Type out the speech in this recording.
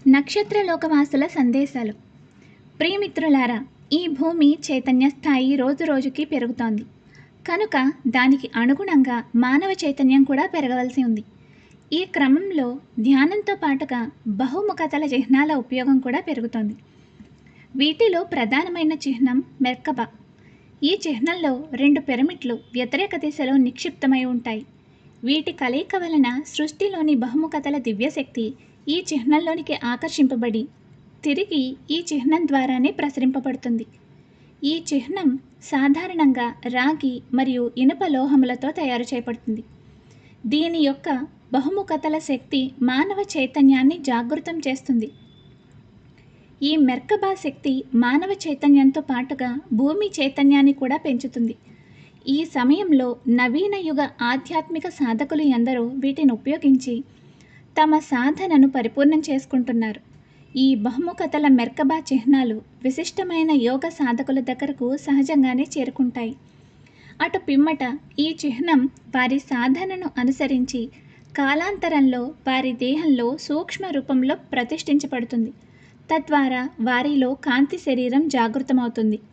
నక్షత్ర లోకవాసుల సందేశాలు ప్రియమిత్రులారా ఈ భూమి చైతన్య స్థాయి రోజు రోజుకి పెరుగుతోంది కనుక దానికి అనుగుణంగా మానవ చైతన్యం కూడా పెరగవలసి ఉంది ఈ క్రమంలో ధ్యానంతో పాటుగా బహుముఖతల చిహ్నాల ఉపయోగం కూడా పెరుగుతోంది వీటిలో ప్రధానమైన చిహ్నం మెర్కబా ఈ చిహ్నంలో రెండు పిరమిడ్లు వ్యతిరేక దిశలో నిక్షిప్తమై ఉంటాయి వీటి కలయిక వలన సృష్టిలోని బహుముఖతల దివ్యశక్తి ఈ చిహ్నంలోనికి ఆకర్షింపబడి తిరిగి ఈ చిహ్నం ద్వారానే ప్రసరింపబడుతుంది ఈ చిహ్నం సాధారణంగా రాగి మరియు ఇనుప లోహములతో తయారు చేయబడుతుంది దీని యొక్క బహుముఖతల శక్తి మానవ చైతన్యాన్ని జాగృతం చేస్తుంది ఈ మెర్కబా శక్తి మానవ చైతన్యంతో పాటుగా భూమి చైతన్యాన్ని కూడా పెంచుతుంది ఈ సమయంలో నవీన యుగ ఆధ్యాత్మిక సాధకులు ఎందరో వీటిని ఉపయోగించి తమ సాధనను పరిపూర్ణం చేసుకుంటున్నారు ఈ బహుముఖతల మెర్కబా చిహ్నాలు విశిష్టమైన యోగ సాధకుల దగ్గరకు సహజంగానే చేరుకుంటాయి అటు పిమ్మట ఈ చిహ్నం వారి సాధనను అనుసరించి కాలాంతరంలో వారి దేహంలో సూక్ష్మ రూపంలో ప్రతిష్ఠించబడుతుంది తద్వారా వారిలో కాంతి శరీరం జాగృతమవుతుంది